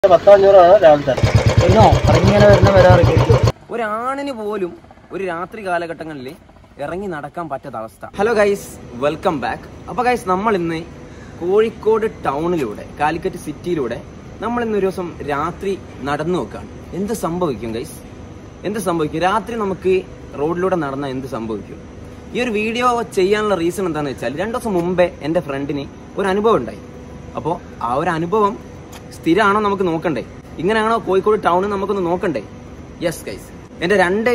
പത്തഞ്ഞൂറാണ് രാവിലെ തന്നെ എന്നോ ഇറങ്ങിങ്ങനെ വരുന്ന വരാറ് ഒരാണിന് പോലും ഒരു രാത്രി കാലഘട്ടങ്ങളിൽ ഇറങ്ങി നടക്കാൻ പറ്റാത്ത അവസ്ഥ ഹലോ ഗൈസ് വെൽക്കം ബാക്ക് അപ്പൊ ഗൈസ് നമ്മൾ ഇന്ന് കോഴിക്കോട് ടൗണിലൂടെ കാലിക്കറ്റ് സിറ്റിയിലൂടെ നമ്മൾ ഇന്ന് ഒരു ദിവസം രാത്രി നടന്നു നോക്കുകയാണ് എന്ത് സംഭവിക്കും ഗൈസ് എന്ത് സംഭവിക്കും രാത്രി നമുക്ക് റോഡിലൂടെ നടന്നാൽ എന്ത് സംഭവിക്കും ഈ ഒരു വീഡിയോ ചെയ്യാനുള്ള റീസൺ എന്താണെന്ന് വെച്ചാൽ രണ്ടു ദിവസം മുമ്പേ എൻ്റെ ഫ്രണ്ടിന് ഒരു അനുഭവം ഉണ്ടായി അപ്പോൾ ആ ഒരു അനുഭവം സ്ഥിരമാണോ നമുക്ക് നോക്കണ്ടേ ഇങ്ങനെയാണോ കോഴിക്കോട് ടൗൺ നമുക്കൊന്ന് നോക്കണ്ടേ യെസ് ഗൈസ് എൻ്റെ രണ്ട്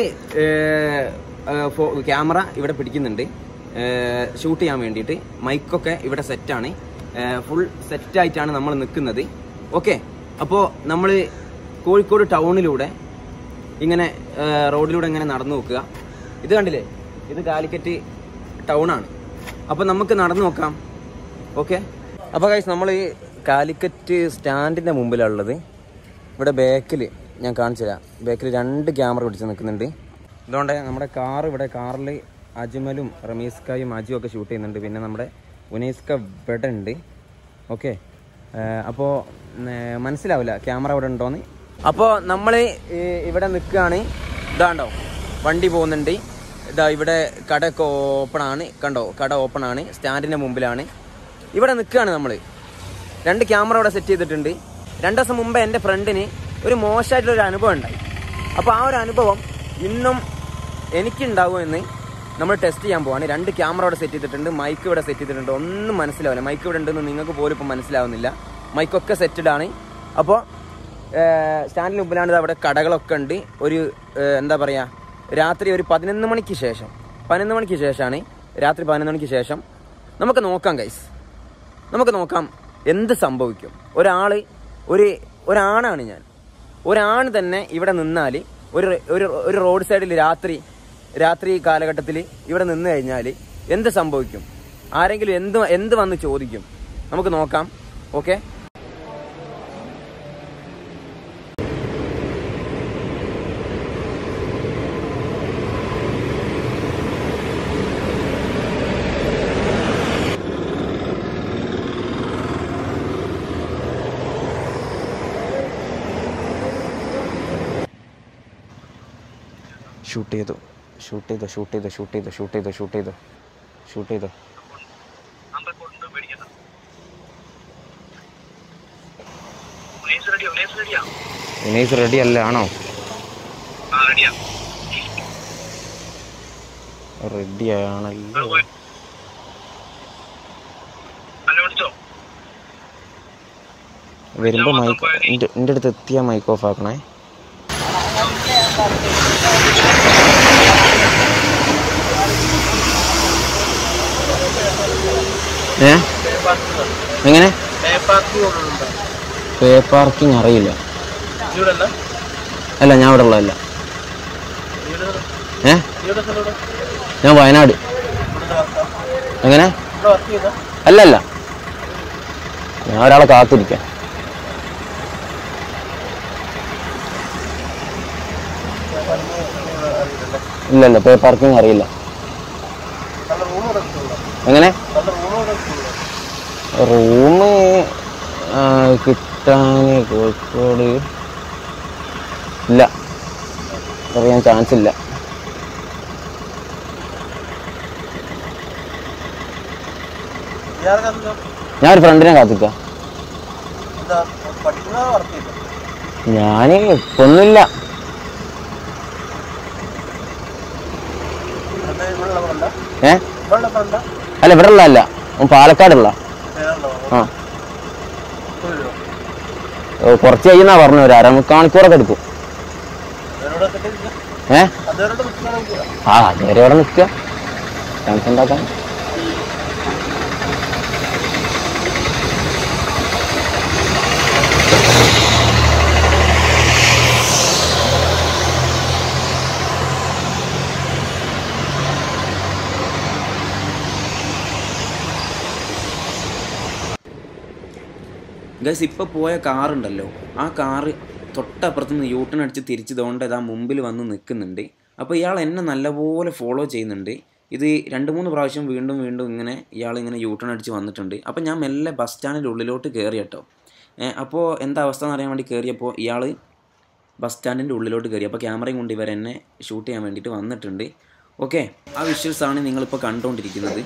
ക്യാമറ ഇവിടെ പിടിക്കുന്നുണ്ട് ഷൂട്ട് ചെയ്യാൻ വേണ്ടിയിട്ട് മൈക്കൊക്കെ ഇവിടെ സെറ്റാണ് ഫുൾ സെറ്റായിട്ടാണ് നമ്മൾ നിൽക്കുന്നത് ഓക്കെ അപ്പോൾ നമ്മൾ കോഴിക്കോട് ടൗണിലൂടെ ഇങ്ങനെ റോഡിലൂടെ ഇങ്ങനെ നടന്നു നോക്കുക ഇത് കണ്ടില്ലേ ഇത് കാലിക്കറ്റ് ടൗൺ ആണ് അപ്പോൾ നമുക്ക് നടന്നു നോക്കാം ഓക്കെ അപ്പോൾ കഴിച്ച് നമ്മൾ ഈ കാലിക്കറ്റ് സ്റ്റാൻഡിൻ്റെ മുമ്പിലുള്ളത് ഇവിടെ ബാക്കിൽ ഞാൻ കാണിച്ചു തരാം ബാക്കിൽ രണ്ട് ക്യാമറ പിടിച്ച് നിൽക്കുന്നുണ്ട് അതുകൊണ്ട് നമ്മുടെ കാർ ഇവിടെ കാറിൽ അജ്മലും റമീസ്കായും അജിയും ഒക്കെ ഷൂട്ട് ചെയ്യുന്നുണ്ട് പിന്നെ നമ്മുടെ ഉനൈസ്ക ഇവിടെ ഉണ്ട് ഓക്കെ അപ്പോൾ മനസ്സിലാവില്ല ക്യാമറ ഇവിടെ ഉണ്ടോന്ന് അപ്പോൾ നമ്മൾ ഇവിടെ നിൽക്കുകയാണ് ഇതാണ്ടോ വണ്ടി പോകുന്നുണ്ട് ഇതാ ഇവിടെ കടയൊക്കെ ഓപ്പൺ ആണ് കണ്ടോ കട ഓപ്പൺ ആണ് സ്റ്റാൻഡിൻ്റെ മുമ്പിലാണ് ഇവിടെ നിൽക്കുകയാണ് നമ്മൾ രണ്ട് ക്യാമറ ഇവിടെ സെറ്റ് ചെയ്തിട്ടുണ്ട് രണ്ട് ദിവസം മുമ്പ് എൻ്റെ ഫ്രണ്ടിന് ഒരു മോശമായിട്ടുള്ള ഒരു അനുഭവം ഉണ്ടായി അപ്പോൾ ആ ഒരു അനുഭവം ഇന്നും എനിക്കുണ്ടാവുമെന്ന് നമ്മൾ ടെസ്റ്റ് ചെയ്യാൻ പോവാണ് രണ്ട് ക്യാമറ ഇവിടെ സെറ്റ് ചെയ്തിട്ടുണ്ട് മൈക്ക് ഇവിടെ സെറ്റ് ചെയ്തിട്ടുണ്ട് ഒന്നും മനസ്സിലാവില്ല മൈക്ക് ഇവിടെ ഉണ്ടെന്ന് നിങ്ങൾക്ക് പോലും ഇപ്പം മനസ്സിലാവുന്നില്ല മൈക്കൊക്കെ സെറ്റഡ് ആണ് അപ്പോൾ സ്റ്റാൻഡിന് മുമ്പിലാണ് ഇത് അവിടെ കടകളൊക്കെ ഉണ്ട് ഒരു ഏഹ്, എന്താ പറയുക രാത്രി ഒരു പതിനൊന്ന് മണിക്ക് ശേഷം പതിനൊന്ന് മണിക്ക് ശേഷമാണ് രാത്രി പതിനൊന്ന് മണിക്ക് ശേഷം നമുക്ക് നോക്കാം ഗൈസ് നമുക്ക് നോക്കാം എന്ത് സംഭവിക്കും ഒരാള് ഒരു ഒരാണാണ് ഞാൻ ഒരാണ് തന്നെ ഇവിടെ നിന്നാൽ ഒരു ഒരു ഒരു റോഡ് സൈഡിൽ രാത്രി രാത്രി കാലഘട്ടത്തിൽ ഇവിടെ നിന്ന് കഴിഞ്ഞാൽ എന്ത് സംഭവിക്കും ആരെങ്കിലും എന്ത് എന്ത് വന്ന് ചോദിക്കും നമുക്ക് നോക്കാം ഓക്കെ ഷൂട്ട് ചെയ്തു ഷൂട്ട് ചെയ്തു ഷൂട്ട് ചെയ്തു ഷൂട്ട് ചെയ്തു ഷൂട്ട് ചെയ്തു ഷൂട്ട് ചെയ്തു ഷൂട്ട് ചെയ്തു വിനീസ് റെഡി അല്ല ആണോ റെഡി ആണല്ലോ വരുമ്പോ മൈക്ക് എൻ്റെ എൻ്റെ അടുത്ത് എത്തിയാ മൈക്ക് ഓഫ് ആക്കണേ ഏ എങ്ങനെ പേ പാർക്കിംഗ് അറിയില്ല അല്ല ഞാൻ ഇവിടെ ഉള്ളതല്ല ഏ ഞാൻ വയനാട് എങ്ങനെ അല്ല അല്ല ഞാൻ ഒരാളെ കാത്തിരിക്കാം ഇല്ല ഇല്ല പേ പാർക്കിംഗ് അറിയില്ല എങ്ങനെ റൂം കിട്ടാൻ കോഴിക്കോട് ഇല്ല അറിയാൻ ചാൻസ് ഇല്ല ഞാൻ ഒരു ഫ്രണ്ടിനെ കാത്തിക്ക പഠിക്കുന്ന വർക്ക് ചെയ്തു ഞാൻ ഒന്നുമില്ല ഇവിടെ ഫ്രണ്ട ഏ ഇവിടെ ഫ്രണ്ട അല്ല ഇവിടെ ഉള്ളതല്ല അവൻ പാലക്കാടുള്ള പേരുണ്ടോ ആ തൊഴിലോ ഓ, കുറച്ച് കഴിയുന്നാ പറഞ്ഞു ഒരു അരമുക്കാൽ മണിക്കൂറൊക്കെ എടുക്കും വേറെവിടെ കിട്ടിയില്ല ഏ അതേരോട് നിൽക്കണമെങ്കിൽ ആ അതുവരെ ഇവിടെ നിൽക്കുക ചാൻസ് ഉണ്ടാക്കാൻ ഗൈസ് ഇപ്പോൾ പോയ കാറുണ്ടല്ലോ ആ കാറ് തൊട്ടപ്പുറത്ത് നിന്ന് യൂട്ടൺ അടിച്ച് തിരിച്ച് തോണ്ട് ഇതാ മുമ്പിൽ വന്ന് നിൽക്കുന്നുണ്ട് അപ്പോൾ ഇയാൾ എന്നെ നല്ലപോലെ ഫോളോ ചെയ്യുന്നുണ്ട് ഇത് രണ്ട് മൂന്ന് പ്രാവശ്യം വീണ്ടും വീണ്ടും ഇങ്ങനെ ഇയാൾ ഇങ്ങനെ യൂട്ടൺ അടിച്ച് വന്നിട്ടുണ്ട് അപ്പോൾ ഞാൻ മെല്ലെ ബസ് സ്റ്റാൻഡിൻ്റെ ഉള്ളിലോട്ട് കയറി കേട്ടോ അപ്പോൾ എന്താ അവസ്ഥ എന്ന് അറിയാൻ വേണ്ടി കയറിയപ്പോൾ ഇയാൾ ബസ് സ്റ്റാൻഡിൻ്റെ ഉള്ളിലോട്ട് കയറി അപ്പോൾ ക്യാമറയും കൊണ്ട് ഇവർ എന്നെ ഷൂട്ട് ചെയ്യാൻ വേണ്ടിയിട്ട് വന്നിട്ടുണ്ട് ഓക്കെ ആ വിഷ്വൽസ് ആണ് നിങ്ങളിപ്പോൾ കണ്ടുകൊണ്ടിരിക്കുന്നത്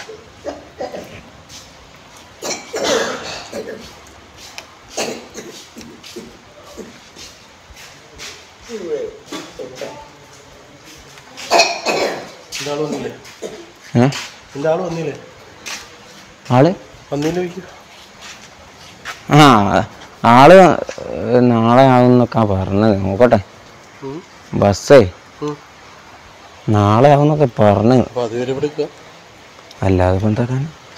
എന്റെ ആള് വന്നില്ലേ ഏ എന്റെ ആള് വന്നില്ലേ ആള് വന്നില്ല ചോദിക്കും ആ ആള് നാളെ ആവുന്നൊക്കെ പറഞ്ഞത് നോക്കട്ടെ ബസ്സേ നാളെ ആവുന്നൊക്കെ പറഞ്ഞു അപ്പൊ അതുവരെ ഇവിടെ നിൽക്കുക അല്ലാതെ ഇപ്പൊ എന്താക്കാൻ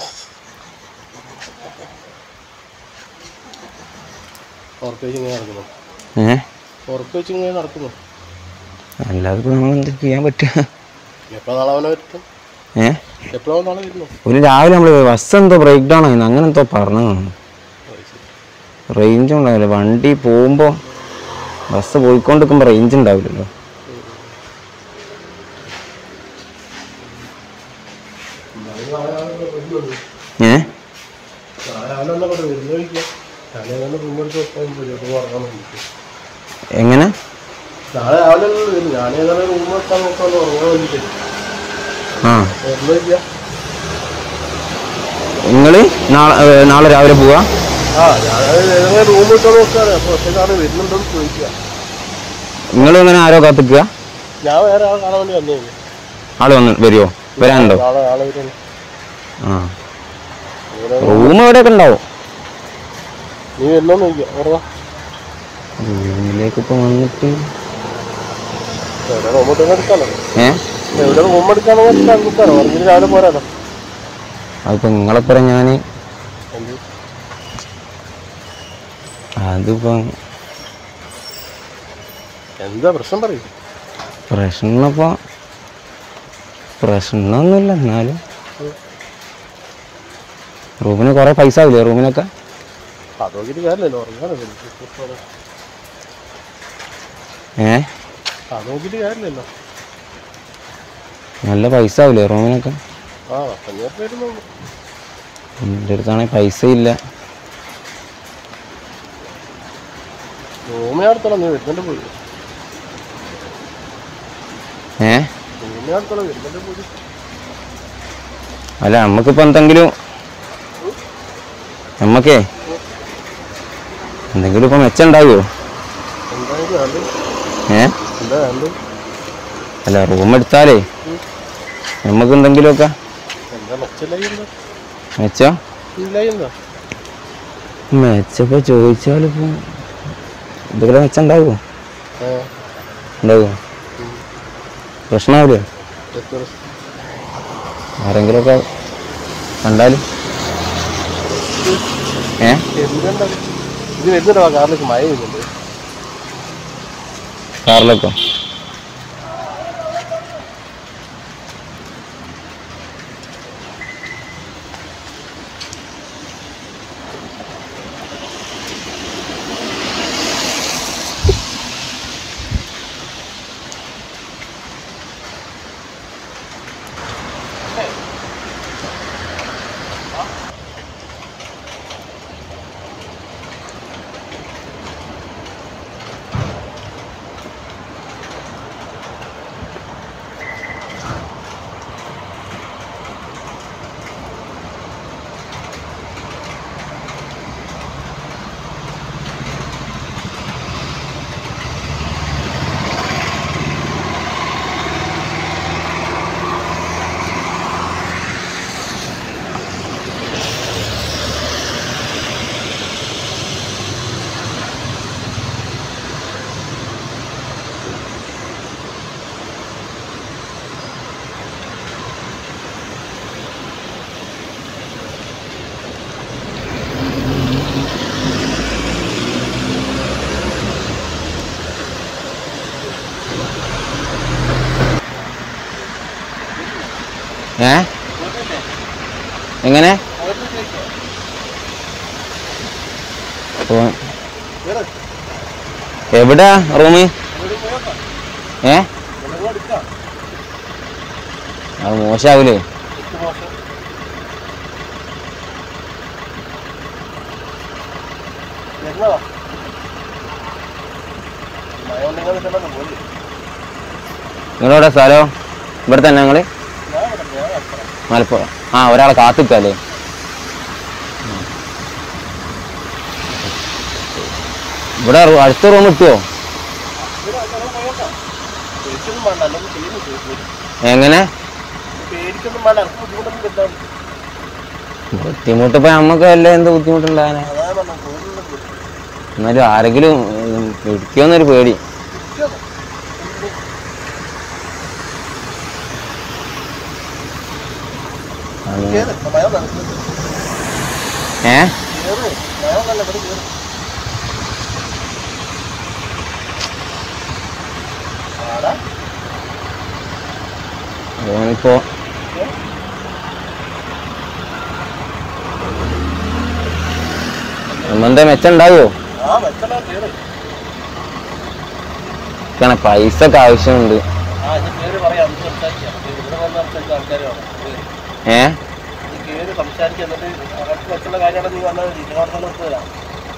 ഉറപ്പ് വെച്ച് ഇങ്ങനെ നടക്കുന്നു ഏ ഉറപ്പ് വെച്ച് ഇങ്ങനെ നടക്കുന്നു അല്ലാതെ ഇപ്പൊ നമ്മൾ എന്ത് ചെയ്യാൻ പറ്റുക എപ്പോഴാ നാളെ അവനെ വരുത്തും ഏ എപ്പോഴാ നാളെ വരുന്നു ഒരു രാവിലെ നമ്മൾ ബസ് എന്തോ ബ്രേക്ക് ഡൗൺ ആയിരുന്നു അങ്ങനെ എന്തോ പറഞ്ഞു റേഞ്ച് ഉണ്ടാവില്ല വണ്ടി പോകുമ്പോൾ ബസ് പോയിക്കൊണ്ടിരിക്കുമ്പോൾ റേഞ്ച് ഉണ്ടാവില്ലല്ലോ ഏ നാളെ അവനെന്നാ ഇവിടെ വരുന്ന ചോദിക്കുക നാളെ അവനെ റൂം എടുത്ത് വെക്കാൻ പോയി ഉറങ്ങാൻ വേണ്ടിയിട്ട് എങ്ങനെ നാളെ രാവിലെ വരും ഞാൻ ഏതായാലും റൂം വെക്കാൻ നോക്കാൻ ഉറങ്ങാൻ വേണ്ടിയിട്ട് ആ വരുന്ന ചോദിക്കുക നിങ്ങൾ നാളെ ഏ, നാളെ രാവിലെ പോവാ ആ ഞാൻ ഏതെങ്കിലും റൂം ഇട്ടാൽ നോക്കാറ് അപ്പോൾ ഒറ്റ നാളെ വരുന്നുണ്ടോന്ന് ചോദിക്കുക നിങ്ങൾ എങ്ങനെ ആരോ കാത്തിക്കുക ഞാൻ വേറെ ആളെ കാണാൻ വേണ്ടി വന്നു കഴിഞ്ഞു ആള് വന്ന് വരുമോ വരാനുണ്ടോ നാളെ നാളെ വരുന്നു ആ ഇങ്ങനെ റൂം എവിടെയൊക്കെ ഉണ്ടാവും നീ വരുന്നോന്ന് ചോദിക്കുക ഉറങ്ങാം റൂമിലേക്ക് ഇപ്പൊ വന്നിട്ട് എവിടെ റൂം ഇട്ട് എടുക്കാലോ ഏ എവിടെ റൂം എടുക്കാന്ന് വെച്ചാൽ നിൽക്കാലോ ഉറങ്ങിട്ട് രാവിലെ പോരാലോ അതിപ്പോ നിങ്ങളെപ്പറ ഞാൻ എന്ത് അതിപ്പോ എന്താ പ്രശ്നം പറയും പ്രശ്നപ്പോ പ്രശ്നമൊന്നുമില്ല എന്നാലും റൂമിന് കുറെ പൈസ ആവില്ലേ റൂമിനൊക്കെ അത് നോക്കിയിട്ട് കാര്യമില്ലല്ലോ ഉറങ്ങാനോ ഏ അത് നോക്കിയിട്ട് കാര്യമില്ലല്ലോ നല്ല പൈസ ആവില്ലേ റൂമിനൊക്കെ ആ പത്തഞ്ഞൂറ് പേരുന്നു എൻ്റെ അടുത്താണെങ്കിൽ പൈസ ഇല്ല റൂമിനെ അടുത്തോളം നീ വരുന്നുണ്ട് പോയി ഏ റൂമിനെ അടുത്തോളം വരുന്നുണ്ട് പോയി അല്ല നമുക്കിപ്പോ എന്തെങ്കിലും നമ്മക്കേ എന്തെങ്കിലും ഇപ്പൊ മെച്ചം ഉണ്ടാവുമോ എന്തായാലും വേണ്ടത് ഏ എന്താ വേണ്ടത് അല്ല റൂം എടുത്താലേ നമുക്ക് എന്തെങ്കിലുമൊക്കെ എന്താ മെച്ചമില്ലായി എന്താ മെച്ചം ഇല്ലായി എന്താ മെച്ചപ്പോ ചോദിച്ചാലിപ്പോ എന്തെങ്കിലും മെച്ചം ഉണ്ടാവുമോ ഏ ഉണ്ടാവുമോ പ്രശ്നമാവില്ലേ എത്ര ആരെങ്കിലുമൊക്കെ കണ്ടാലും ഏ എന്തുണ്ടാ ഇത് വരുന്നുണ്ടോ കാറിലേക്ക് മഴ വരുന്നുണ്ട് കാറിലൊക്കെ ഏ എങ്ങനെ പോ- എവിടാ റൂമ് ഏ അത് മോശാവൂലേ വരുന്നതാ മഴ ഉണ്ടെങ്കിൽ നിൽക്കണ്ടല്ലോ പോയി നിങ്ങളവിടെ സ്ഥലം ഇവിടെ തന്നെ ഞങ്ങള് ഞാൻ ഇവിടെ ഞാൻ അത്ര മലപ്പുറം ആ ഒരാളെ കാത്തിക്കല്ലേ ഇവിടെ റൂ- അടുത്ത റൂം കിട്ടുമോ ഇവിടെ അങ്ങനെ പോയേക്കാം പേടിക്കൊന്നും വേണ്ട അല്ലെങ്കിൽ ചെയ്യുന്നു പേടി എങ്ങനെ പേടിക്കൊന്നും വേണ്ട എനിക്ക് ബുദ്ധിമുട്ടൊന്നും കിട്ടാൻ ബുദ്ധിമുട്ട് ഇപ്പൊ നമ്മക്ക് വല്ല എന്ത് ബുദ്ധിമുട്ടുണ്ടാകാനാ അതാണ് പറഞ്ഞത് കൂടുതലും പേടി. എന്നാലും ആരെങ്കിലും പിടിക്കുമെന്നൊരു പേടി ഇരിക്കുന്നു. അങ്ങനെ. കേറ്. മഴ നടക്കുന്നു. ഏ കേറ്. മഴ നല്ല ഇവിടെ കേറ്. ആടാ. ഓനിപ്പോ നമ്മന്റെ മെച്ചം ഉണ്ടാവോ ആ വെച്ചടാ കേറ്. കാരണം പൈസ ഒക്കെ ആവശ്യമുണ്ട് ആ ഇനി കേറി പറയാം നമുക്ക് സംസാരിക്കാം ഇവിടെ വന്ന് സംസാരിച്ച ആൾക്കാർ വേണം കേറ്. ഏ നീ കേറി സംസാരിക്കാം എന്നിട്ട് അവർക്ക് വെച്ചുള്ള കാര്യമാണ് നീ വന്നാൽ മതി ഇരുപത്തെണ്ണം എടുത്ത് തരാം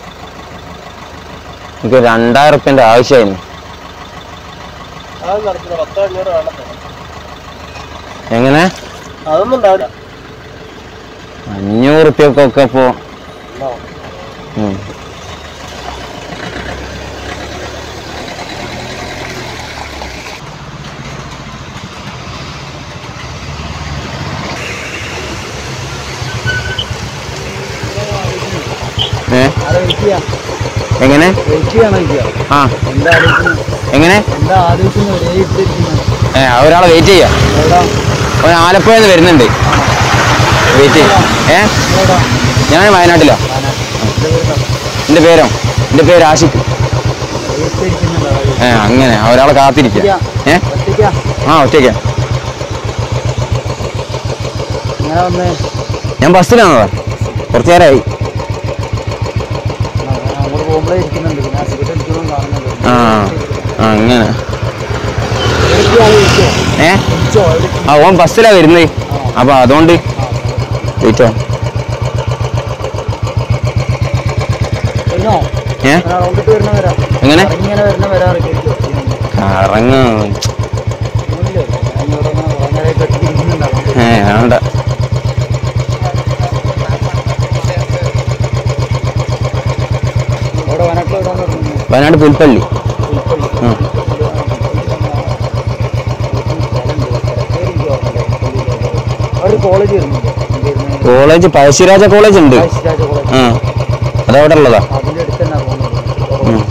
എനിക്ക് രണ്ടായിരം റുപ്യന്റെ ആവശ്യമായിരുന്നു അത് നടക്കില്ല പത്തോ അഞ്ഞൂറ് വേണം തരാം. എങ്ങനെ അതൊന്നും ഉണ്ടാവില്ല അഞ്ഞൂറ് റുപ്യക്കൊക്കെ ഇപ്പോ ഉണ്ടാവും. ഉം. ഏ ആരെ വെയിറ്റ് ചെയ്യാം എങ്ങനെ വെയിറ്റ് ചെയ്യണം ഇരിക്കുക ആ എന്താ ആലോചിക്കുന്നത് എങ്ങനെ എന്താ ആലോചിക്കുന്നത് ഒരേ ഇട്ടിരിക്കുന്നത് ഏ ആ ഒരാളെ വെയിറ്റ് ചെയ്യാം എവിടാ അവൻ ആലപ്പുഴയിൽ നിന്ന് വരുന്നുണ്ട് വെയിറ്റ് ചെയ്യാം ഏ എവിടാ ഞാൻ വയനാട്ടിലാ എൻ്റെ പേരോ എൻ്റെ പേര് ആഷിഖ് വെയിറ്റ് ഇരിക്കുന്നുണ്ടോ ഏ അങ്ങനെ ആ ഒരാളെ കാത്തിരിക്കുക ഏ ഒറ്റയ്ക്കാ ആ ഒറ്റയ്ക്കാ ഇങ്ങനെ വന്നേ ഞാൻ ബസ്സിലാണോ കുറച്ചു നേരമായി അങ്ങോട്ട് പോകുമ്പോഴേ ഇരിക്കുന്നുണ്ട് പിന്നെ ടിക്കറ്റ് എടുക്കണം കാണുന്നുണ്ട് ആ ആ അങ്ങനെ എവിടേക്കാണ് വിളിച്ചോ ഏ വിളിച്ചോ എവിടേക്ക് ആ ഓൻ ബസ്സിലാ വരുന്നത് അപ്പൊ അതുകൊണ്ട് വെയിറ്റോ വരുന്നോ ഏ ഞാൻ റൗണ്ടിട്ട് വരുന്ന വരാം എങ്ങനെ ഇങ്ങനെ വരുന്ന വരാം കറങ്ങ ഇല്ലേ ഞാൻ ഇവിടെ ഇങ്ങനെ കുറേ നേരമായിട്ട് ഒറ്റയ്ക്ക് ഏ വേണ്ട ഇവിടെ വയനാട്ടിൽ എവിടെയാന്ന് പറഞ്ഞു വയനാട് പുൽപ്പള്ളി ഉം. ഒരു കോളേജ് വരുന്നുണ്ട് കോളേജ് പഴശ്ശിരാജ കോളേജ് ഉണ്ട് രാജ കോളേജ് ആ അതവിടെ ഉള്ളതാ അതിന്റെ അടുത്ത് തന്നെ പോകുന്നത് ഉം.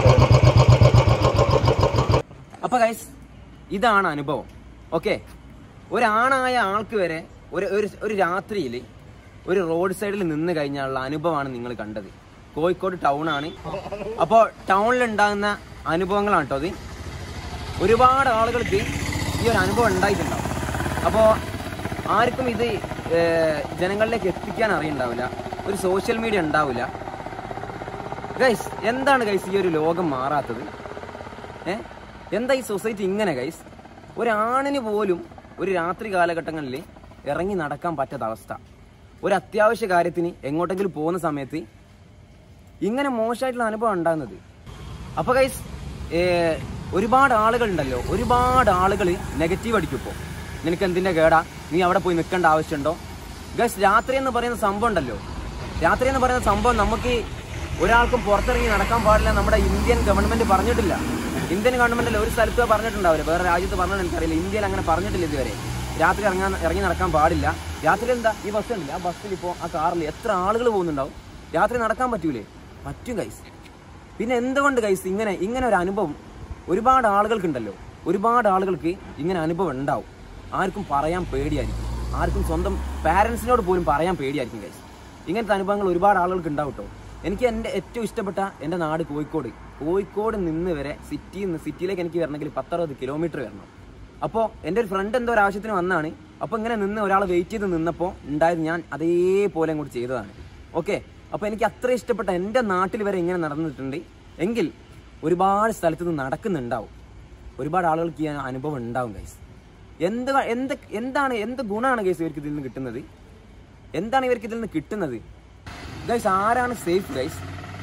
അപ്പൊ ഗൈസ് ഇതാണ് അനുഭവം ഓക്കെ ഒരാണായ ആൾക്ക് വരെ ഒരു ഒരു ഒരു രാത്രിയിൽ ഒരു റോഡ് സൈഡിൽ നിന്ന് കഴിഞ്ഞാലുള്ള അനുഭവമാണ് നിങ്ങൾ കണ്ടത് കോഴിക്കോട് ടൗൺ ആണ് അപ്പോൾ ടൗണിൽ ഉണ്ടാകുന്ന അനുഭവങ്ങളാണ് കേട്ടോ അത് ഒരുപാട് ആളുകൾക്ക് ഈ ഒരു അനുഭവം ഉണ്ടായിട്ടുണ്ടാവും അപ്പോൾ ആർക്കും ഇത് ഏർ, ജനങ്ങളിലേക്ക് എത്തിക്കാൻ അറിയണ്ടാവില്ല ഒരു സോഷ്യൽ മീഡിയ ഉണ്ടാവില്ല ഗൈസ് എന്താണ് ഗൈസ് ഈ ഒരു ലോകം മാറാത്തത് ഏ എന്താ ഈ സൊസൈറ്റി ഇങ്ങനെ ഗൈസ് ഒരാണിന് പോലും ഒരു രാത്രി കാലഘട്ടങ്ങളിൽ ഇറങ്ങി നടക്കാൻ പറ്റാത്ത അവസ്ഥ ഒരു അത്യാവശ്യ കാര്യത്തിന് എങ്ങോട്ടെങ്കിലും പോകുന്ന സമയത്ത് ഇങ്ങനെ മോശമായിട്ടുള്ള അനുഭവം ഉണ്ടാകുന്നത് അപ്പൊ ഗൈസ് ഒരുപാട് ആളുകൾ ഉണ്ടല്ലോ ഒരുപാട് ആളുകൾ നെഗറ്റീവ് അടിക്കും ഇപ്പോൾ നിനക്ക് എന്തിന്റെ കേടാ നീ അവിടെ പോയി നിൽക്കേണ്ട ആവശ്യമുണ്ടോ ഗൈസ് രാത്രി എന്ന് പറയുന്ന സംഭവം ഉണ്ടല്ലോ രാത്രി എന്ന് പറയുന്ന സംഭവം നമുക്ക് ഒരാൾക്കും പുറത്തിറങ്ങി നടക്കാൻ പാടില്ല നമ്മുടെ ഇന്ത്യൻ ഗവൺമെന്റ് പറഞ്ഞിട്ടില്ല ഇന്ത്യൻ ഗവൺമെന്റിൽ ഒരു സ്ഥലത്ത് പറഞ്ഞിട്ടുണ്ടാവില്ല വേറെ രാജ്യത്ത് പറഞ്ഞത് എനിക്കറിയില്ല ഇന്ത്യയിൽ അങ്ങനെ പറഞ്ഞിട്ടില്ല ഇതുവരെ രാത്രി ഇറങ്ങാൻ ഇറങ്ങി നടക്കാൻ പാടില്ല രാത്രി എന്താ ഈ ബസ് ഉണ്ടല്ലേ ആ ബസ്സിൽ ഇപ്പോൾ ആ കാറിൽ എത്ര ആളുകൾ പോകുന്നുണ്ടാവും രാത്രി നടക്കാൻ പറ്റൂലേ പറ്റും ഗൈസ് പിന്നെ എന്തുകൊണ്ട് ഗൈസ് ഇങ്ങനെ ഇങ്ങനെ ഒരു അനുഭവം ഒരുപാട് ആളുകൾക്കുണ്ടല്ലോ ഒരുപാട് ആളുകൾക്ക് ഇങ്ങനെ അനുഭവം ഉണ്ടാവും ആർക്കും പറയാൻ പേടിയായിരിക്കും ആർക്കും സ്വന്തം പാരൻസിനോട് പോലും പറയാൻ പേടിയായിരിക്കും ഗൈസ് ഇങ്ങനത്തെ അനുഭവങ്ങൾ ഒരുപാട് ആളുകൾക്ക് ഉണ്ടാവും കേട്ടോ എനിക്ക് എൻ്റെ ഏറ്റവും ഇഷ്ടപ്പെട്ട എൻ്റെ നാട് കോഴിക്കോട് കോഴിക്കോട് നിന്ന് വരെ സിറ്റിയിൽ നിന്ന് സിറ്റിയിലേക്ക് എനിക്ക് വരണമെങ്കിൽ പത്തറുപത് കിലോമീറ്റർ വരണം അപ്പോൾ എൻ്റെ ഒരു ഫ്രണ്ട് എന്തോ ഒരു ആവശ്യത്തിന് വന്നാണ് അപ്പോൾ ഇങ്ങനെ നിന്ന് ഒരാൾ വെയിറ്റ് ചെയ്ത് നിന്നപ്പോൾ ഉണ്ടായത് ഞാൻ അതേപോലെ അങ്ങോട്ട് ചെയ്തതാണ് ഓക്കെ അപ്പോൾ എനിക്ക് അത്ര ഇഷ്ടപ്പെട്ട എൻ്റെ നാട്ടിൽ വരെ ഇങ്ങനെ നടന്നിട്ടുണ്ട് എങ്കിൽ ഒരുപാട് സ്ഥലത്ത് നിന്ന് നടക്കുന്നുണ്ടാവും ഒരുപാട് ആളുകൾക്ക് ഈ അനുഭവം ഉണ്ടാവും ഗൈസ് എന്ത് ക- എന്ത് എന്താണ് എന്ത് ഗുണമാണ് ഗൈസ് ഇവർക്ക് ഇതിൽ നിന്ന് കിട്ടുന്നത് എന്താണ് ഇവർക്ക് ഇതിൽ നിന്ന് കിട്ടുന്നത് ഗൈസ് ആരാണ് സേഫ് ഗൈസ്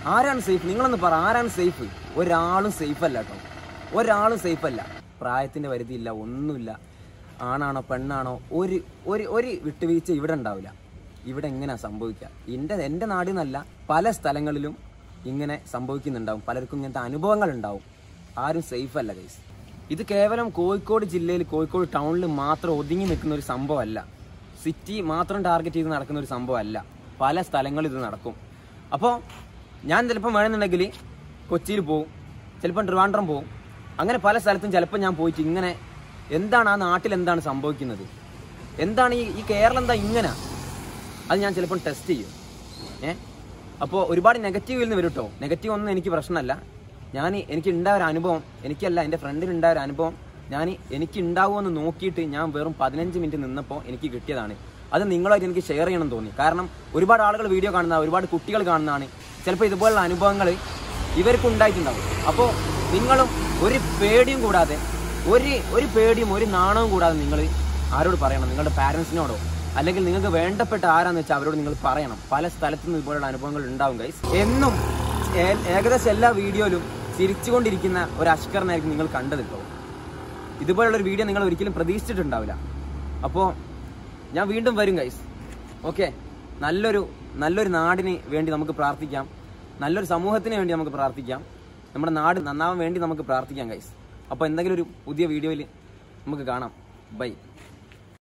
ആരാണ് സേഫ് നിങ്ങളൊന്ന് പറ ആരാണ് സേഫ് ഒരാളും സേഫ് അല്ല കേട്ടോ ഒരാളും സേഫ് അല്ല പ്രായത്തിന്റെ പരിധിയില്ല ഒന്നുമില്ല ആണാണോ പെണ്ണാണോ ഒരു ഒരു ഒരു വിട്ടുവീഴ്ച ഇവിടെ ഉണ്ടാവില്ല ഇവിടെ എങ്ങനെയാ സംഭവിക്കുക എൻ്റെ എൻ്റെ നാടിൽ നിന്നല്ല പല സ്ഥലങ്ങളിലും ഇങ്ങനെ സംഭവിക്കുന്നുണ്ടാവും പലർക്കും ഇങ്ങനത്തെ അനുഭവങ്ങൾ ഉണ്ടാവും ആരും സേഫ് അല്ല ഗൈസ് ഇത് കേവലം കോഴിക്കോട് ജില്ലയിൽ കോഴിക്കോട് ടൗണിൽ മാത്രം ഒതുങ്ങി നിൽക്കുന്ന ഒരു സംഭവമല്ല സിറ്റി മാത്രം ടാർഗറ്റ് ചെയ്ത് നടക്കുന്ന ഒരു സംഭവമല്ല പല സ്ഥലങ്ങളിൽ ഇത് നടക്കും അപ്പോൾ ഞാൻ ചിലപ്പം വേണമെന്നുണ്ടെങ്കിൽ കൊച്ചിയിൽ പോവും ചിലപ്പം ട്രിവാൻഡ്രം പോവും അങ്ങനെ പല സ്ഥലത്തും ചിലപ്പോൾ ഞാൻ പോയിട്ട് ഇങ്ങനെ എന്താണ് ആ നാട്ടിൽ എന്താണ് സംഭവിക്കുന്നത് എന്താണ് ഈ ഈ കേരളം എന്താ ഇങ്ങനെ അത് ഞാൻ ചിലപ്പം ടെസ്റ്റ് ചെയ്യും ഏ അപ്പോൾ ഒരുപാട് നെഗറ്റീവിൽ നിന്ന് വരും കേട്ടോ നെഗറ്റീവ് ഒന്നും എനിക്ക് പ്രശ്നമല്ല ഞാൻ എനിക്ക് ഉണ്ടായ ഒരു അനുഭവം എനിക്കല്ല എൻ്റെ ഫ്രണ്ടിന് ഉണ്ടായ ഒരു അനുഭവം ഞാൻ എനിക്ക് ഉണ്ടാവുമെന്ന് നോക്കിയിട്ട് ഞാൻ വെറും പതിനഞ്ച് മിനിറ്റ് നിന്നപ്പോൾ എനിക്ക് കിട്ടിയതാണ് അത് നിങ്ങളായിട്ട് എനിക്ക് ഷെയർ ചെയ്യണം തോന്നി കാരണം ഒരുപാട് ആളുകൾ വീഡിയോ കാണുന്ന ഒരുപാട് കുട്ടികൾ കാണുന്നതാണ് ചിലപ്പോൾ ഇതുപോലുള്ള അനുഭവങ്ങൾ ഇവർക്ക് ഉണ്ടായിട്ടുണ്ടാവും അപ്പോൾ നിങ്ങളും ഒരു പേടിയും കൂടാതെ ഒരു ഒരു പേടിയും ഒരു നാണവും കൂടാതെ നിങ്ങൾ ആരോട് പറയണം നിങ്ങളുടെ പാരൻസിനോടോ അല്ലെങ്കിൽ നിങ്ങൾക്ക് വേണ്ടപ്പെട്ട ആരാന്ന് വെച്ചാൽ അവരോട് നിങ്ങൾ പറയണം പല സ്ഥലത്തു നിന്ന് ഇതുപോലുള്ള അനുഭവങ്ങൾ ഉണ്ടാവും ഗൈസ് എന്നും ഏ- ഏകദേശം എല്ലാ വീഡിയോയിലും ചിരിച്ചുകൊണ്ടിരിക്കുന്ന ഒരു അഷ്കറിനായിരിക്കും നിങ്ങൾ കണ്ടത് ഇപ്പോൾ ഇതുപോലുള്ള ഒരു വീഡിയോ നിങ്ങൾ ഒരിക്കലും പ്രതീക്ഷിച്ചിട്ടുണ്ടാവില്ല അപ്പോൾ ഞാൻ വീണ്ടും വരും ഗൈസ് ഓക്കെ നല്ലൊരു നല്ലൊരു നാടിന് വേണ്ടി നമുക്ക് പ്രാർത്ഥിക്കാം നല്ലൊരു സമൂഹത്തിന് വേണ്ടി നമുക്ക് പ്രാർത്ഥിക്കാം നമ്മുടെ നാട് നന്നാവാൻ വേണ്ടി നമുക്ക് പ്രാർത്ഥിക്കാം ഗൈസ് അപ്പോൾ എന്തെങ്കിലും ഒരു പുതിയ വീഡിയോയിൽ നമുക്ക് കാണാം ബൈ